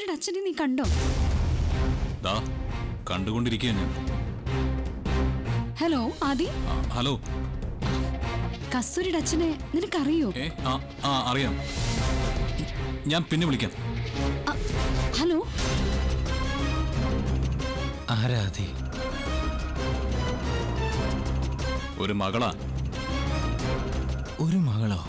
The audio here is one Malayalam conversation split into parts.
കസ്തൂരിയുടെ അച്ഛനെ നീ കണ്ടോ ദാ കണ്ടുകൊണ്ടിരിക്കുക ഞാൻ ഹലോ ആദി ആ, ഹലോ കസ്തൂരിയുടെ അച്ഛനെ നിനക്കറിയോ ഏ ആ ആ അറിയാം ഞാൻ പിന്നെ വിളിക്കാം അ, ഹലോ ആരാധി ഒരു മകളാ ഒരു മകളോ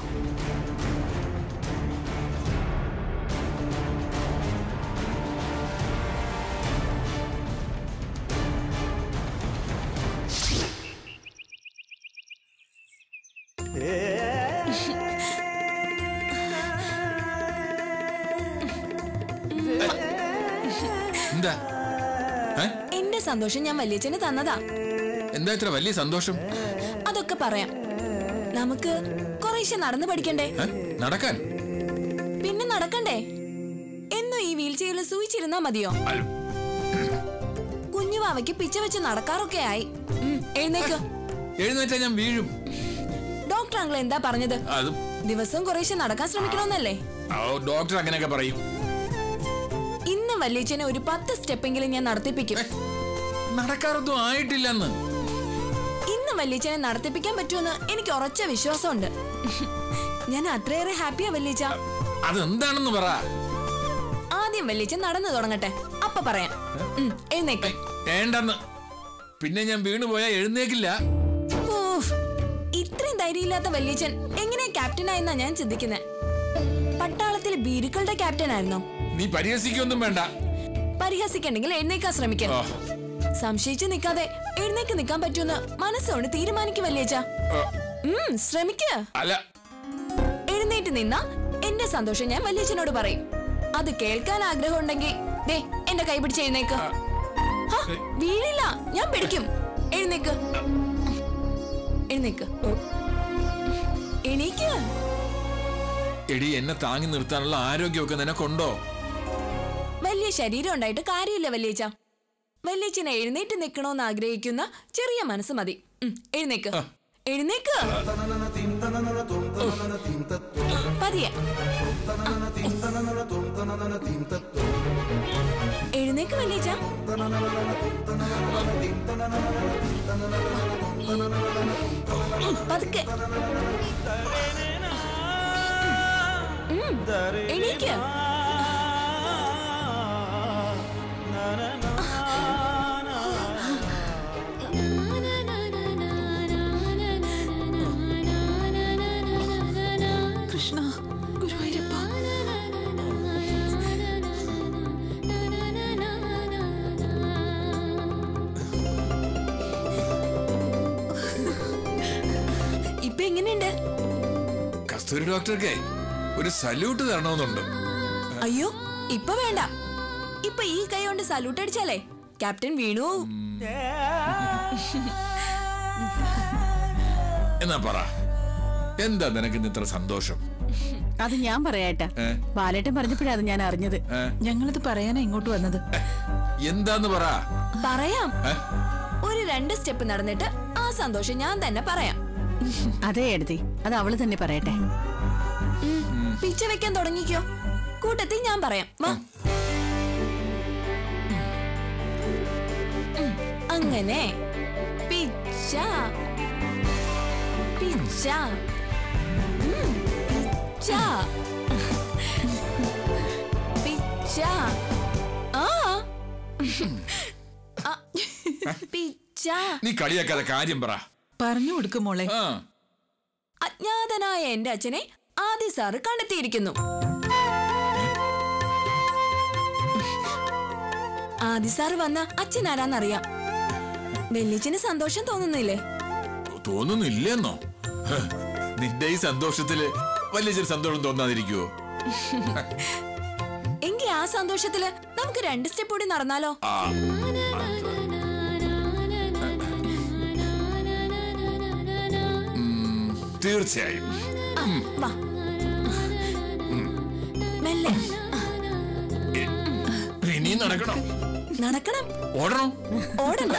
എന്താ ഏ? എന്റെ സന്തോഷം ഞാൻ വല്യച്ഛന് തന്നതാ എന്താ ഇത്ര വലിയ സന്തോഷം അതൊക്കെ പറയാം നമുക്ക് കുറേശ്ശെ നടന്നു പഠിക്കണ്ടേ ഏ? നടക്കാൻ പിന്നെ നടക്കണ്ടേ എന്നും ഈ വീൽ ചെയറിൽ സൂചിച്ചിരുന്നാ മതിയോ അല്ല, കുഞ്ഞുവാവയ്ക്ക് പിച്ച വെച്ച് നടക്കാറൊക്കെ ആയി ഉം, എഴുന്നേക്ക് എഴുന്നേറ്റാ ഞാൻ വീഴും ഡോക്ടർ അങ്കിൾ എന്താ പറഞ്ഞത് അത് ദിവസവും കുറേശ്ശെ നടക്കാൻ ശ്രമിക്കണമെന്നല്ലേ ആ, ഡോക്ടർ അങ്ങനെയൊക്കെ പറയും ഇന്ന് വല്യച്ഛനെ ഒരു പത്ത് സ്റ്റെപ്പെങ്കിലും ഞാൻ നടത്തിപ്പിക്കും ഏ, നടക്കാറൊന്നും ആയിട്ടില്ലെന്ന് ഇന്ന് വല്യച്ഛനെ നടത്തിപ്പിക്കാൻ പറ്റുമെന്ന് എനിക്ക് ഉറച്ച വിശ്വാസമുണ്ട് ഞാൻ അത്രയേറെ ഹാപ്പിയാ വല്യച്ഛ അതെന്താണെന്ന് പറ ആദ്യം വല്യച്ഛൻ നടന്നു തുടങ്ങട്ടെ അപ്പൊ പറയാം ഉം, എഴുന്നേക്ക് വേണ്ടെന്ന് പിന്നെ ഞാൻ വീണു പോയാ എഴുന്നേക്കില്ല ഊഫ്, ഇത്രയും ധൈര്യമില്ലാത്ത വല്യച്ഛൻ എങ്ങനെയാ ക്യാപ്റ്റനായെന്നാ ഞാൻ ചിന്തിക്കുന്നത് പട്ടാളത്തിലെ ബീരുക്കളുടെ ക്യാപ്റ്റൻ ആയിരുന്നോ നീ പരിഹസിക്കൊന്നും വേണ്ട പരിഹസിക്കണ്ടെങ്കിൽ എഴുന്നേക്കാൻ ശ്രമിക്കാം ഓ, സംശയിച്ച് നിൽക്കാതെ എഴുന്നേക്ക് നിൽക്കാൻ പറ്റുമെന്ന് മനസ്സോട് തീരുമാനിക്കും വല്യച്ഛ ഓ, ഉം ശ്രമിക്ക അല്ല എഴുന്നേറ്റ് നിന്ന എന്റെ സന്തോഷം ഞാൻ വല്യച്ഛനോട് പറയും അത് കേൾക്കാൻ ആഗ്രഹം ഉണ്ടെങ്കിൽ ദേ എന്റെ കൈ പിടിച്ച് എഴുന്നേക്ക് ഹ, വീഴില്ല ഞാൻ പിടിക്കും എഴുന്നേക്ക് എഴുന്നേക്ക് എണീക്ക് എടി എന്നെ താങ്ങി നിർത്താനുള്ള ആരോഗ്യമൊക്കെ നിനക്കുണ്ടോ വലിയ ശരീരം ഉണ്ടായിട്ട് കാര്യമില്ല വല്യച്ഛ വല്യച്ഛനെ എഴുന്നേറ്റ് നിൽക്കണോന്ന് ആഗ്രഹിക്കുന്ന ചെറിയ മനസ്സ് മതി ഉം, എഴുന്നേക്ക് എഴുന്നേക്ക് പതിയെ എഴുന്നേക്ക് വല്യച്ഛ പതുക്കെ ഉം, എണീക്ക് കൃഷ്ണ ഗുരുവായൂരപ്പ ഇപ്പൊ എങ്ങനെയുണ്ട് കസ്തൂരി ഡോക്ടർക്ക് ഒരു സല്യൂട്ട് തരണമെന്നുണ്ട് അയ്യോ ഇപ്പൊ വേണ്ട ഇപ്പൊ ഈ കൈ കൊണ്ട് സല്യൂട്ട് അടിച്ചാലേ ക്യാപ്റ്റൻ വീണു എന്നാ പറ എന്താ നിനക്ക് ഇന്ന് ഇത്ര സന്തോഷം അത് ഞാൻ പറയാട്ടാ ഏ? ബാലേട്ടൻ പറഞ്ഞപ്പോഴാ അത് ഞാൻ അറിഞ്ഞത് ഏ? ഞങ്ങളിത് പറയാനാ ഇങ്ങോട്ട് വന്നത് എന്താന്ന് പറ പറയാം ഏ? ഒരു രണ്ട് സ്റ്റെപ്പ് നടന്നിട്ട് ആ സന്തോഷം ഞാൻ തന്നെ പറയാം അതെ എഴുതി അത് അവള് തന്നെ പറയട്ടെ പിച്ച വെക്കാൻ തുടങ്ങിക്കോ കൂട്ടത്തിൽ ഞാൻ പറയാം വാ ഉം, അങ്ങനെ പിച്ച പിച്ച ഉം, പിച്ച പിച്ച ആ ആ, പിച്ച നീ കളിയാക്കാതെ കാര്യം പറ പറഞ്ഞു കൊടുക്കും മോളെ ആ അജ്ഞാതനായ എന്റെ അച്ഛനെ ആദി സാറ് കണ്ടെത്തിയിരിക്കുന്നു ആദി സാറ് വന്ന അച്ഛൻ ആരാന്നറിയാം വെല്ലിച്ചന് സന്തോഷം തോന്നുന്നില്ലേ തോന്നുന്നില്ലെന്നോ ഹ്, നിന്റെ ഈ സന്തോഷത്തില് വലിയ ചെറിയ സന്തോഷം തോന്നാതിരിക്കുവോ എങ്കിൽ ആ സന്തോഷത്തില് നമുക്ക് രണ്ട് സ്റ്റെപ്പ് കൂടി നടന്നാലോ ആ ഉം, തീർച്ചയായും വാ മെല്ലെ ഇനിയും നടക്കണം നടക്കണം ഓടണം ഓടണ്ട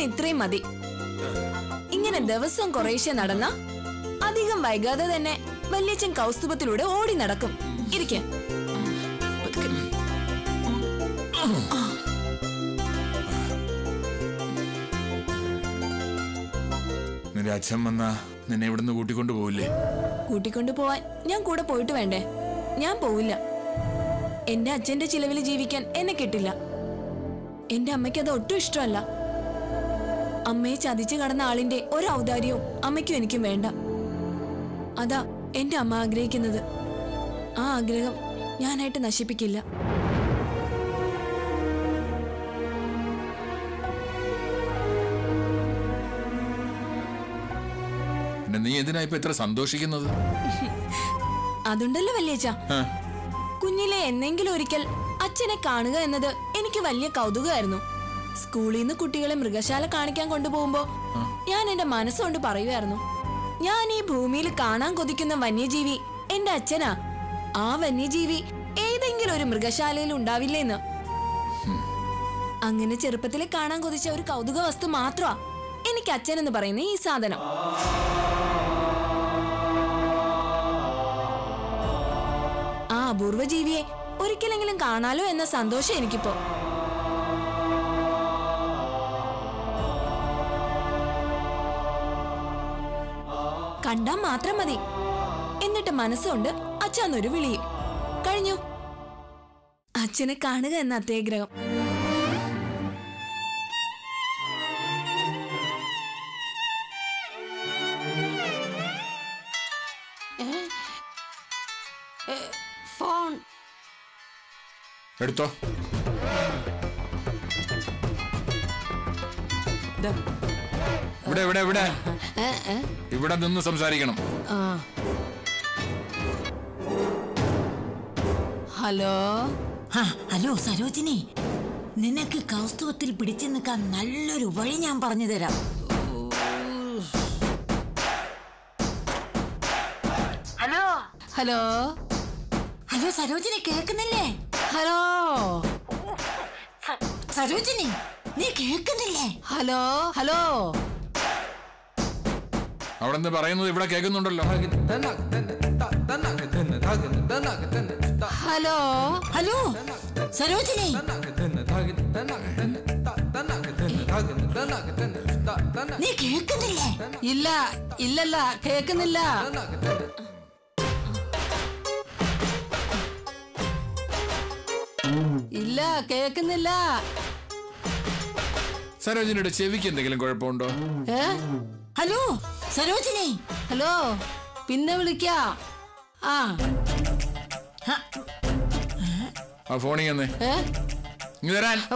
ഇന്ന് ഇത്രയും മതി ഇങ്ങനെ ദിവസം കുറേശ്ശെ നടന്ന അധികം വൈകാതെ തന്നെ വല്യച്ഛൻ കൗസ്തുഭത്തിലൂടെ ഓടി നടക്കും ഇരിക്കെ നിന്റെ അച്ഛൻ വന്നാ നിന്നെ ഇവിടുന്ന് കൂട്ടിക്കൊണ്ടു പോവില്ലേ കൂട്ടിക്കൊണ്ടു പോവാൻ ഞാൻ കൂടെ പോയിട്ട് വേണ്ടേ ഞാൻ പോവില്ല എന്റെ അച്ഛന്റെ ചിലവിൽ ജീവിക്കാൻ എന്നെ കിട്ടില്ല എന്റെ അമ്മയ്ക്ക് അത് ഒട്ടും ഇഷ്ടമല്ല അമ്മയെ ചതിച്ചു കടന്ന ആളിന്റെ ഒരു ഔദാര്യവും അമ്മയ്ക്കും എനിക്കും വേണ്ട അതാ എന്റെ അമ്മ ആഗ്രഹിക്കുന്നത് ആ ആഗ്രഹം ഞാനായിട്ട് നശിപ്പിക്കില്ല പിന്നെ നീ എന്തിനാ ഇപ്പൊ ഇത്ര സന്തോഷിക്കുന്നത് അതുണ്ടല്ലോ വല്യച്ഛ ആ, കുഞ്ഞിലെ എന്നെങ്കിലും ഒരിക്കൽ അച്ഛനെ കാണുക എന്നത് എനിക്ക് വലിയ കൗതുകമായിരുന്നു സ്കൂളിൽ നിന്ന് കുട്ടികളെ മൃഗശാല കാണിക്കാൻ കൊണ്ടുപോകുമ്പോ ഞാൻ എന്റെ മനസ്സുകൊണ്ട് പറയുമായിരുന്നു ഞാൻ ഈ ഭൂമിയിൽ കാണാൻ കൊതിക്കുന്ന വന്യജീവി എന്റെ അച്ഛനാ ആ വന്യജീവി ഏതെങ്കിലും ഒരു മൃഗശാലയിൽ ഉണ്ടാവില്ലേന്ന് അങ്ങനെ ചെറുപ്പത്തിൽ കാണാൻ കൊതിച്ച ഒരു കൗതുക വസ്തു മാത്രമാ എനിക്ക് അച്ഛൻ എന്ന് പറയുന്ന ഈ സാധനം ആ അപൂർവ ജീവിയെ ഒരിക്കലെങ്കിലും കാണാലോ എന്ന സന്തോഷം എനിക്കിപ്പോ കണ്ടാ മാത്രം മതി എന്നിട്ട് മനസ്സുകൊണ്ട് അച്ഛന്നൊരു വിളിയും കഴിഞ്ഞു അച്ഛനെ കാണുക എന്ന അത്യാഗ്രഹം ഫോൺ എടുത്തോ ഇവിടെ ഇവിടെ ഇവിടെ ഇവിടെ നിന്ന് സംസാരിക്കണം ഹലോ ആ, ഹലോ സരോജിനി നിനക്ക് കൗസ്തുവത്തിൽ പിടിച്ചു നിൽക്കാൻ നല്ലൊരു വഴി ഞാൻ പറഞ്ഞു തരാം ഹലോ ഹലോ ഹലോ സരോജിനി കേൾക്കുന്നില്ലേ ഹലോ സ- സരോജിനി നീ കേൾക്കുന്നില്ലേ ഹലോ ഹലോ അവിടെ നിന്ന് പറയുന്നത് ഇവിടെ കേൾക്കുന്നുണ്ടല്ലോ ഹലോ ഹലോ സരോജിനി നീ കേൾക്കുന്നില്ലേ ഇല്ല ഇല്ലല്ല കേക്കുന്നില്ല ഇല്ല കേക്കുന്നില്ല സരോജിനിയുടെ ചെവിക്ക് എന്തെങ്കിലും കുഴപ്പമുണ്ടോ ഏ ഹലോ സരോജിനി ഹലോ പിന്നെ വിളിക്കാ ആ ഹ, ആ ഫോണിൽ നിന്ന് ഏ ഇങ്ങ് തരാൻ ഓ.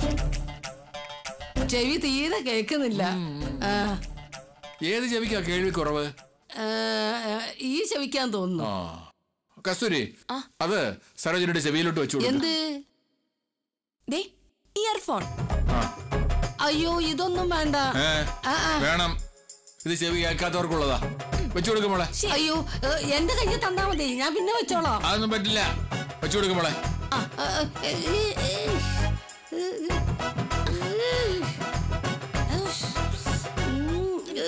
ചെവി തീരെ കേക്കുന്നില്ല ആ, ഏത് ചെവിക്കാ കേൾവി കുറവ് ഏ, ഈ ചെവിക്കാൻ തോന്നുന്നു ആ കസ്തൂരി അത് സരോജിനിയുടെ ചെവിയിലോട്ട് വെച്ചു കൊടുക്ക്. എന്ത് ദേ ഇയർഫോൺ ആ. അയ്യോ ഇതൊന്നും വേണ്ട ഏ, ആ, ആ. വേണം ഇത് ചെവി കേൾക്കാത്തവർക്കുള്ളതാ വെച്ചു കൊടുക്കും മോളെ അയ്യോ ഏ, എന്റെ കയ്യിൽ തന്നാ മതി ഞാൻ പിന്നെ വെച്ചോളാം അതൊന്നും പറ്റില്ല വെച്ചു കൊടുക്കും മോളെ ആ, ആ, ഏ, ഏ, ഏ, ഏ, ഉം, ഏ,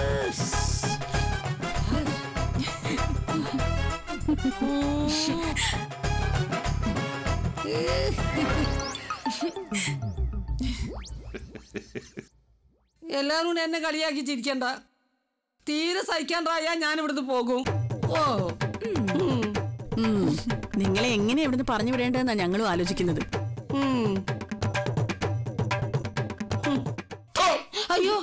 എല്ലാരും കൂടെ എന്നെ കളിയാക്കി ചിരിക്കണ്ട തീരെ സഹിക്കാണ്ടായാ ഞാൻ ഇവിടുന്ന് പോകും ഓ ഉം, ഉം, നിങ്ങളെ എങ്ങനെ ഇവിടുന്ന് പറഞ്ഞു വിടേണ്ടതെന്നാ ഞങ്ങളും ആലോചിക്കുന്നത് ഉം. ഉം. അയ്യോ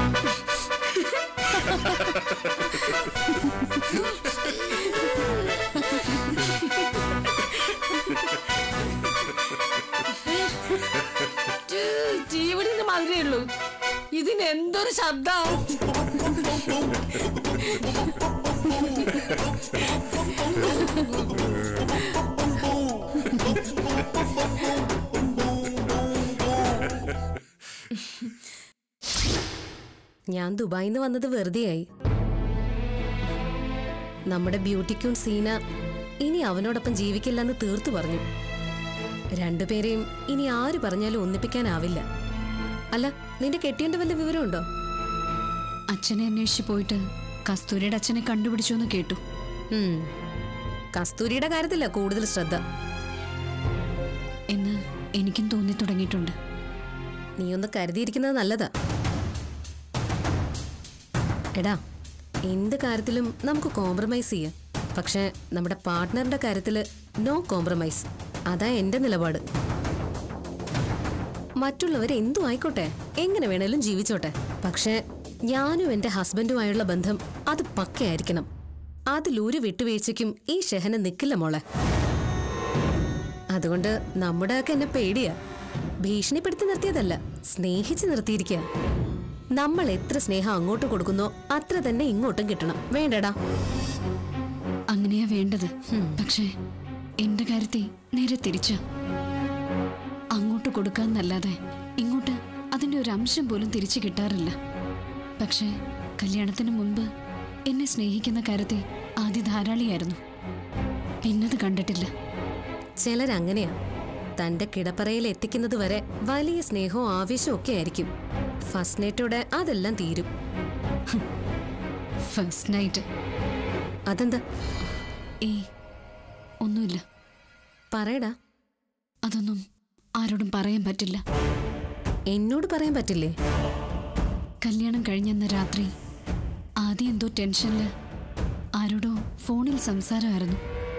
ജീവടിന്റെ മാതിരിയേ ഉള്ളൂ ഇതിന് എന്തൊരു ശബ്ദം ഞാൻ ദുബായിൽ നിന്ന് വന്നത് വെറുതെയായി നമ്മുടെ ബ്യൂട്ടി ക്യൂൺ സീന ഇനി അവനോടൊപ്പം ജീവിക്കില്ലെന്ന് തീർത്തു പറഞ്ഞു രണ്ടുപേരെയും ഇനി ആര് പറഞ്ഞാലും ഒന്നിപ്പിക്കാനാവില്ല അല്ല നിന്റെ കെട്ടിയന്റെ വല്ല വിവരമുണ്ടോ അച്ഛനെ അന്വേഷിച്ച് പോയിട്ട് കസ്തൂരിയുടെ അച്ഛനെ കണ്ടുപിടിച്ചു എന്ന് കേട്ടു ഉം. കസ്തൂരിയുടെ കാര്യത്തില്ല കൂടുതൽ ശ്രദ്ധ എന്ന് എനിക്കും തോന്നി തുടങ്ങിയിട്ടുണ്ട് നീ ഒന്ന് കരുതിയിരിക്കുന്നത് നല്ലതാ എടാ എന്ത് കാര്യത്തിലും നമുക്ക് കോംപ്രമൈസ് ചെയ്യാം പക്ഷെ നമ്മുടെ പാർട്ട്ണറിന്റെ കാര്യത്തിൽ നോ കോംപ്രമൈസ് അതാ എന്റെ നിലപാട് മറ്റുള്ളവർ എന്തു ആയിക്കോട്ടെ എങ്ങനെ വേണേലും ജീവിച്ചോട്ടെ പക്ഷെ ഞാനും എന്റെ ഹസ്ബൻഡുമായുള്ള ബന്ധം അത് പക്കയായിരിക്കണം അതിലൊരു വിട്ടുവീഴ്ചയ്ക്കും ഈ ഷെഹന നിൽക്കില്ല മോളെ അതുകൊണ്ട് നമ്മുടെയൊക്കെ എന്നെ പേടിയാ ഭീഷണിപ്പെടുത്തി നിർത്തിയതല്ല സ്നേഹിച്ച് നിർത്തിയിരിക്കുക നമ്മൾ എത്ര സ്നേഹം അങ്ങോട്ട് കൊടുക്കുന്നോ അത്ര തന്നെ ഇങ്ങോട്ടും കിട്ടണം വേണ്ടടാ അങ്ങനെയാ വേണ്ടത് പക്ഷേ എന്റെ കാര്യത്തെ നേരെ തിരിച്ച അങ്ങോട്ട് കൊടുക്കാന്നല്ലാതെ ഇങ്ങോട്ട് അതിന്റെ ഒരു അംശം പോലും തിരിച്ചു കിട്ടാറില്ല പക്ഷേ കല്യാണത്തിന് മുൻപ് എന്നെ സ്നേഹിക്കുന്ന കാര്യത്തെ ആദ്യ ധാരാളിയായിരുന്നു പിന്നത് കണ്ടിട്ടില്ല ചിലരങ്ങനെയാ തന്റെ കിടപ്പറയിൽ എത്തിക്കുന്നത് വരെ വലിയ സ്നേഹവും ആവേശവും ഒക്കെ ആയിരിക്കും ഫസ്റ്റ് നൈറ്റോടെ അതെല്ലാം തീരും ഫസ്റ്റ് നൈറ്റ് അതെന്താ ഏ ഒന്നുമില്ല പറയടാ അതൊന്നും ആരോടും പറയാൻ പറ്റില്ല എന്നോട് പറയാൻ പറ്റില്ലേ കല്യാണം കഴിഞ്ഞെന്ന രാത്രി ആദ്യം എന്തോ ടെൻഷനില് ആരോടോ ഫോണിൽ സംസാരമായിരുന്നു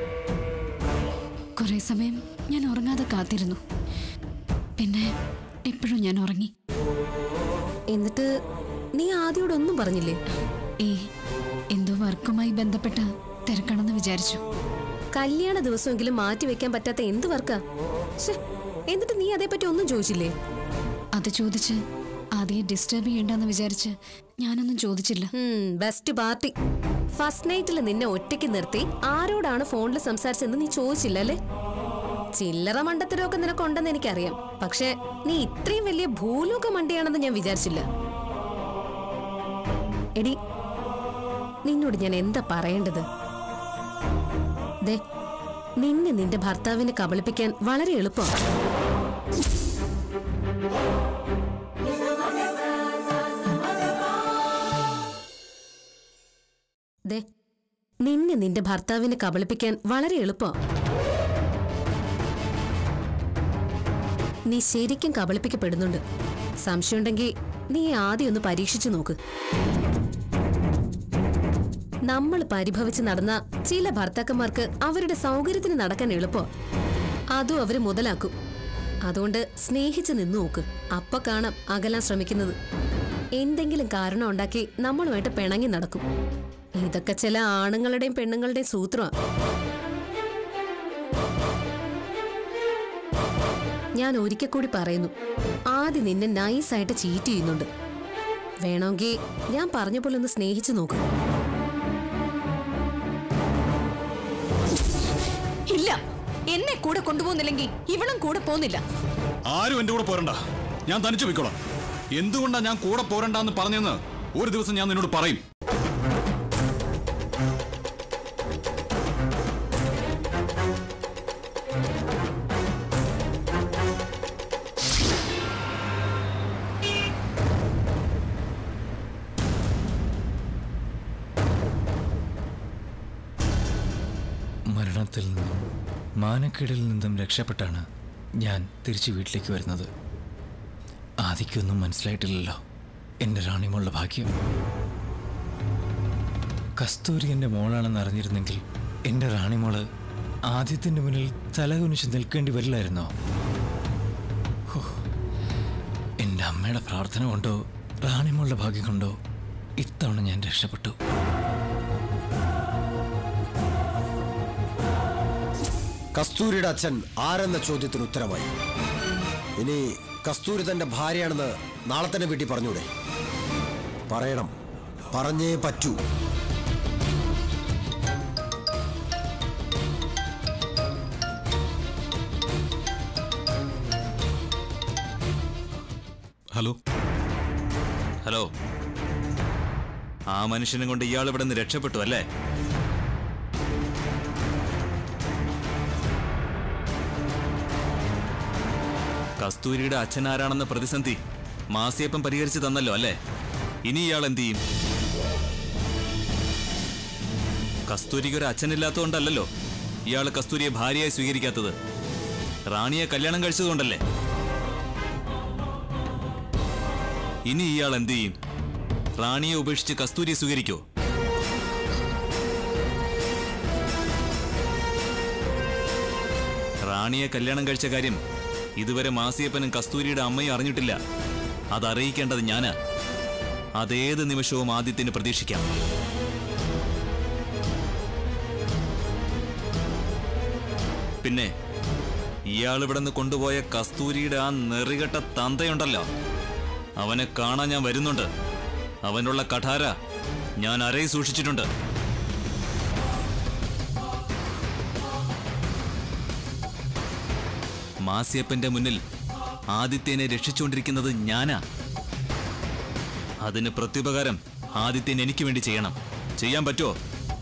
കുറെ സമയം ഞാൻ ഉറങ്ങാതെ കാത്തിരുന്നു പിന്നെ എപ്പോഴും ഞാൻ ഉറങ്ങി എന്നിട്ട് നീ ആദ്യോടൊന്നും പറഞ്ഞില്ലേ ഏ എന്തോ വർക്കുമായി ബന്ധപ്പെട്ട് തിരക്കണമെന്ന് വിചാരിച്ചു കല്യാണ ദിവസമെങ്കിലും മാറ്റി വെക്കാൻ പറ്റാത്ത എന്ത് വർക്കാ ശ്ശെ, എന്നിട്ട് നീ അതേപ്പറ്റി ഒന്നും ചോദിച്ചില്ലേ അത് ചോദിച്ച് ആദ്യം ഡിസ്റ്റർബ് ചെയ്യണ്ടെന്ന് വിചാരിച്ച് ഞാനൊന്നും ചോദിച്ചില്ല ബെസ്റ്റ് പാർട്ടി ഫസ്റ്റ് നൈറ്റിൽ നിന്നെ ഒറ്റയ്ക്ക് നിർത്തി ആരോടാണ് ഫോണിൽ സംസാരിച്ചെന്ന് നീ ചോദിച്ചില്ല അല്ലേ ചില്ലറ മണ്ടത്തരമൊക്കെ നിനക്കുണ്ടെന്ന് എനിക്കറിയാം പക്ഷെ നീ ഇത്രയും വലിയ ഭൂലോക മണ്ടിയാണെന്ന് ഞാൻ വിചാരിച്ചില്ല എടി നിന്നോട് ഞാൻ എന്താ പറയേണ്ടത് ദേ നിന്നെ നിന്റെ ഭർത്താവിനെ കബളിപ്പിക്കാൻ വളരെ എളുപ്പമാണ് ദേ നിന്നെ നിന്റെ ഭർത്താവിനെ കബളിപ്പിക്കാൻ വളരെ എളുപ്പമാണ് നീ ശരിക്കും കബളിപ്പിക്കപ്പെടുന്നുണ്ട് സംശയമുണ്ടെങ്കിൽ നീ ആദ്യം ഒന്ന് പരീക്ഷിച്ചു നോക്ക് നമ്മൾ പരിഭവിച്ച് നടന്ന ചില ഭർത്താക്കന്മാർക്ക് അവരുടെ സൗകര്യത്തിന് നടക്കാൻ എളുപ്പം അതും അവര് മുതലാക്കും അതുകൊണ്ട് സ്നേഹിച്ച് നിന്നു നോക്ക് അപ്പൊ കാണാം അകലാൻ ശ്രമിക്കുന്നത് എന്തെങ്കിലും കാരണം ഉണ്ടാക്കി നമ്മളുമായിട്ട് പിണങ്ങി നടക്കും ഇതൊക്കെ ചില ആണുങ്ങളുടെയും പെണ്ണുങ്ങളുടെയും സൂത്രമാണ് ഞാൻ ഒരിക്കൽ കൂടി പറയുന്നു ആദ്യം നിന്നെ നൈസായിട്ട് ചീറ്റ് ചെയ്യുന്നുണ്ട് വേണമെങ്കിൽ ഞാൻ പറഞ്ഞ പോലെ ഒന്ന് സ്നേഹിച്ചു നോക്ക് ഇല്ല എന്നെ കൂടെ കൊണ്ടുപോകുന്നില്ലെങ്കിൽ ഇവളും കൂടെ പോകുന്നില്ല ആരും എന്റെ കൂടെ പോരണ്ട ഞാൻ തനിച്ചു പോയിക്കോളാം എന്തുകൊണ്ടാ ഞാൻ കൂടെ പോരണ്ടെന്ന് പറഞ്ഞെന്ന് ഒരു ദിവസം ഞാൻ നിന്നോട് പറയും മരണത്തിൽ നിന്നും മാനക്കേടിൽ നിന്നും രക്ഷപ്പെട്ടാണ് ഞാൻ തിരിച്ച് വീട്ടിലേക്ക് വരുന്നത് ആദിക്കൊന്നും മനസ്സിലായിട്ടില്ലല്ലോ എൻ്റെ റാണിമുള്ള ഭാഗ്യം കസ്തൂരി എൻ്റെ മോളാണെന്ന് അറിഞ്ഞിരുന്നെങ്കിൽ എൻ്റെ റാണിമോള് ആദ്യത്തിൻ്റെ മുന്നിൽ തലകുനിച്ച് നിൽക്കേണ്ടി വരില്ലായിരുന്നോ ഹോ, എൻ്റെ അമ്മയുടെ പ്രാർത്ഥന കൊണ്ടോ റാണിമോളുടെ ഭാഗ്യം കൊണ്ടോ ഇത്തവണ ഞാൻ രക്ഷപ്പെട്ടു കസ്തൂരിയുടെ അച്ഛൻ ആരെന്ന ചോദ്യത്തിന് ഉത്തരമായി ഇനി കസ്തൂരി തന്റെ ഭാര്യയാണെന്ന് നാളെ തന്നെ വീട്ടിൽ പറഞ്ഞൂടെ പറയണം പറഞ്ഞേ പറ്റൂ ഹലോ ഹലോ ആ മനുഷ്യനെ കൊണ്ട് ഇയാൾ ഇവിടെ നിന്ന് രക്ഷപ്പെട്ടു അല്ലേ കസ്തൂരിയുടെ അച്ഛൻ ആരാണെന്ന പ്രതിസന്ധി മാസിയപ്പം പരിഹരിച്ച് തന്നല്ലോ അല്ലേ ഇനി ഇയാൾ എന്ത് ചെയ്യും കസ്തൂരിക്ക് ഒരു അച്ഛനില്ലാത്തതുകൊണ്ടല്ലോ ഇയാൾ കസ്തൂരിയെ ഭാര്യയായി സ്വീകരിക്കാത്തത് റാണിയെ കല്യാണം കഴിച്ചതുകൊണ്ടല്ലേ ഇനി ഇയാൾ എന്ത് ചെയ്യും റാണിയെ ഉപേക്ഷിച്ച് കസ്തൂരിയെ സ്വീകരിക്കോ റാണിയെ കല്യാണം കഴിച്ച കാര്യം ഇതുവരെ മാസിയപ്പനും കസ്തൂരിയുടെ അമ്മയും അറിഞ്ഞിട്ടില്ല അതറിയിക്കേണ്ടത് ഞാനാ അതേത് നിമിഷവും ആദ്യത്തിന് പ്രതീക്ഷിക്കാം പിന്നെ ഇയാൾ ഇവിടുന്ന് കൊണ്ടുപോയ കസ്തൂരിയുടെ ആ നെറികെട്ട തന്തയുണ്ടല്ലോ അവനെ കാണാൻ ഞാൻ വരുന്നുണ്ട് അവനുള്ള കഠാര ഞാൻ അരയിൽ സൂക്ഷിച്ചിട്ടുണ്ട് മാസിയപ്പന്റെ മുന്നിൽ ആദിത്യനെ രക്ഷിച്ചുകൊണ്ടിരിക്കുന്നത് ഞാനാ അതിന് പ്രത്യുപകാരം ആദിത്യൻ എനിക്ക് വേണ്ടി ചെയ്യണം ചെയ്യാൻ പറ്റുമോ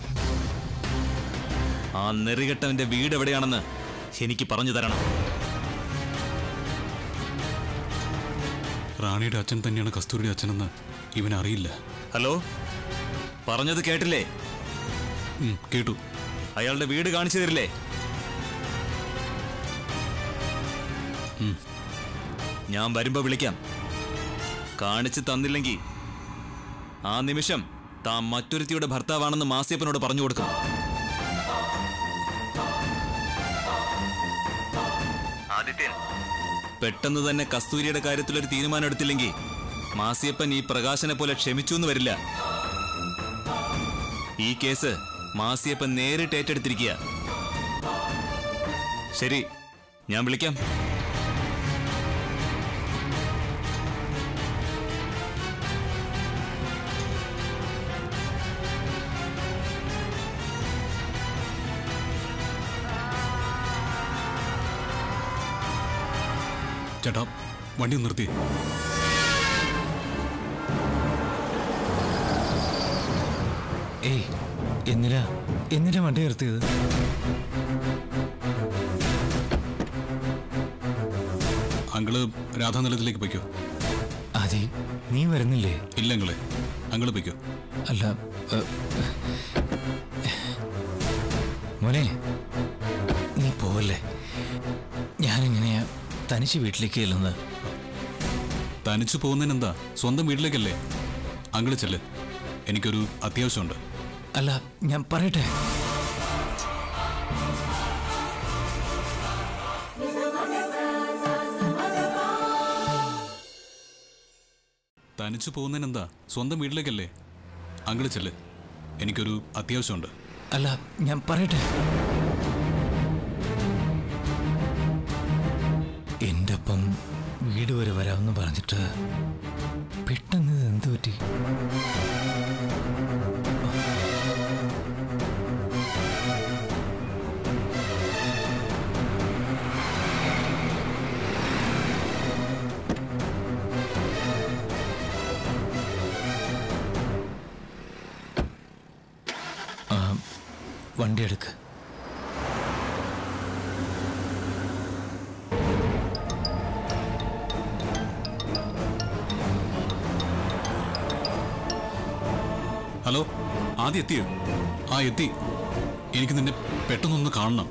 ആ നെറികെട്ടവന്റെ വീട് എവിടെയാണെന്ന് എനിക്ക് പറഞ്ഞു തരണം റാണിയുടെ അച്ഛൻ തന്നെയാണ് കസ്തൂരിയുടെ അച്ഛനെന്ന് ഇവനറിയില്ല ഹലോ പറഞ്ഞത് കേട്ടില്ലേ ഉം, കേട്ടു അയാളുടെ വീട് കാണിച്ചു തരില്ലേ ഉം. ഞാൻ വരുമ്പോ വിളിക്കാം കാണിച്ചു തന്നില്ലെങ്കിൽ ആ നിമിഷം താൻ മറ്റൊരുത്തിയുടെ ഭർത്താവാണെന്ന് മാസിയപ്പനോട് പറഞ്ഞു കൊടുക്കും ആദിത്യൻ പെട്ടെന്ന് തന്നെ കസ്തൂരിയുടെ കാര്യത്തിൽ ഒരു തീരുമാനം എടുത്തില്ലെങ്കിൽ മാസിയപ്പൻ ഈ പ്രകാശനെ പോലെ ക്ഷമിച്ചു എന്ന് വരില്ല ഈ കേസ് മാസിയപ്പൻ നേരിട്ട് ഏറ്റെടുത്തിരിക്കുക ശരി ഞാൻ വിളിക്കാം ചേട്ടാ വണ്ടി ഒന്ന് നിർത്തി ഏയ് എന്തിനാ എന്തിനാ വണ്ടി നിർത്തിയത് അങ്കിള് രാധാനിലയത്തിലേക്ക് പൊയ്ക്കോ ആദി നീ വരുന്നില്ലേ ഇല്ല അങ്കിളെ അങ്കിള് പൊയ്ക്കോ അല്ല ഏ, മോനെ നീ പോവല്ലേ ഞാനെങ്ങനെയാ തനിച്ച് വീട്ടിലേക്ക് ചെല്ലുന്നത് തനിച്ചു പോകുന്നതിനെന്താ സ്വന്തം വീട്ടിലേക്കല്ലേ അങ്കിള് ചെല്ല് എനിക്കൊരു അത്യാവശ്യമുണ്ട് അല്ല ഞാൻ പറയട്ടെ തനിച്ചു പോകുന്നതിനെന്താ സ്വന്തം വീട്ടിലേക്കല്ലേ അങ്കിള് ചെല്ല് എനിക്കൊരു അത്യാവശ്യമുണ്ട് അല്ല ഞാൻ പറയട്ടെ എൻ്റെ ഒപ്പം വീട് വരെ വരാമെന്ന് പറഞ്ഞിട്ട് പെട്ടെന്ന് ഇത് എന്ത് പറ്റി ആ, വണ്ടി എടുക്ക് ഹലോ ആദ്യം എത്തിയോ ആ എത്തി എനിക്ക് നിന്നെ പെട്ടെന്നൊന്ന് കാണണം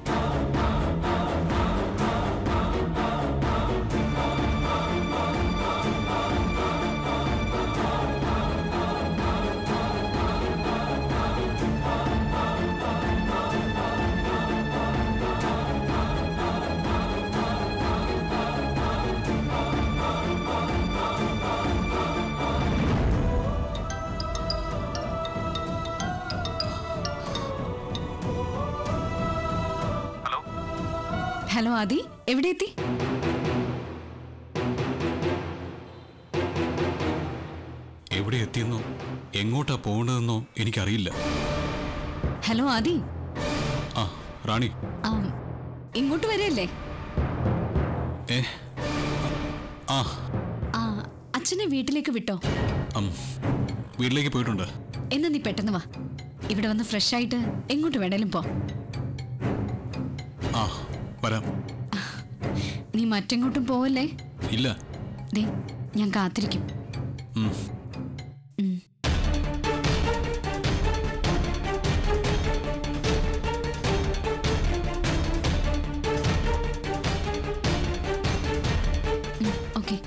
ഹലോ ആദി എവിടെ എത്തി എവിടെ എത്തിയെന്നോ എങ്ങോട്ടാ പോകേണ്ടതെന്നോ എനിക്കറിയില്ല ഹലോ ആദി ആ റാണി ആ ഇങ്ങോട്ട് വരല്ലേ ഏ ആ ആ അച്ഛനെ വീട്ടിലേക്ക് വിട്ടോ അം, വീട്ടിലേക്ക് പോയിട്ടുണ്ട് എന്നാ നീ പെട്ടെന്ന് വാ ഇവിടെ വന്ന് ഫ്രഷ് ആയിട്ട് എങ്ങോട്ട് വേണേലും പോ ആ വരാം നീ മറ്റെങ്ങോട്ടും പോവല്ലേ ഇല്ല ദേ ഞാൻ കാത്തിരിക്കും ഉം. ഉം. ഉം, ഓക്കേ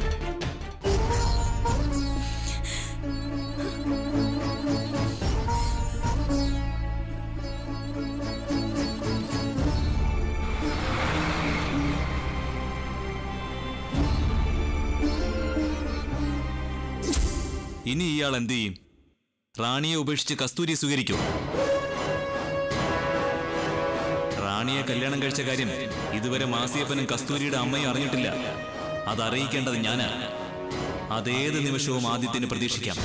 ഇനി ഇയാൾ എന്ത് ചെയ്യും റാണിയെ ഉപേക്ഷിച്ച് കസ്തൂരി സ്വീകരിക്കും റാണിയെ കല്യാണം കഴിച്ച കാര്യം ഇതുവരെ മാസിയപ്പനും കസ്തൂരിയുടെ അമ്മയും അറിഞ്ഞിട്ടില്ല അത് അറിയിക്കേണ്ടത് ഞാനാ അതേത് നിമിഷവും ആദ്യത്തിന് പ്രതീക്ഷിക്കാം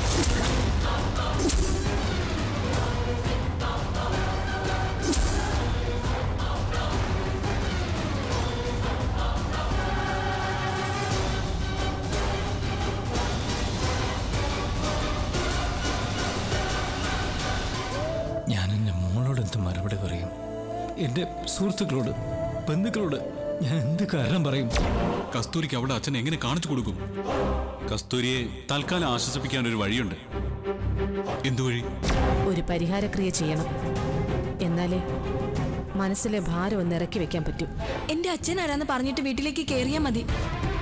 ഞാൻ എൻ്റെ മോളോട് എന്ത് മറുപടി പറയും എൻ്റെ സുഹൃത്തുക്കളോട് ബന്ധുക്കളോട് ഞാൻ എന്ത് കാരണം പറയും കസ്തൂരിക്ക് അവളുടെ അച്ഛൻ എങ്ങനെ കാണിച്ചു കൊടുക്കും കസ്തൂരിയെ തൽക്കാലം ആശ്വസിപ്പിക്കാൻ ഒരു വഴിയുണ്ട് എന്തു വഴി ഒരു പരിഹാരക്രിയ ചെയ്യണം എന്നാലേ മനസ്സിലെ ഭാരം ഒന്ന് ഇറക്കി വെക്കാൻ പറ്റൂ എന്റെ അച്ഛൻ ആരാന്ന് പറഞ്ഞിട്ട് വീട്ടിലേക്ക് കേറിയാ മതി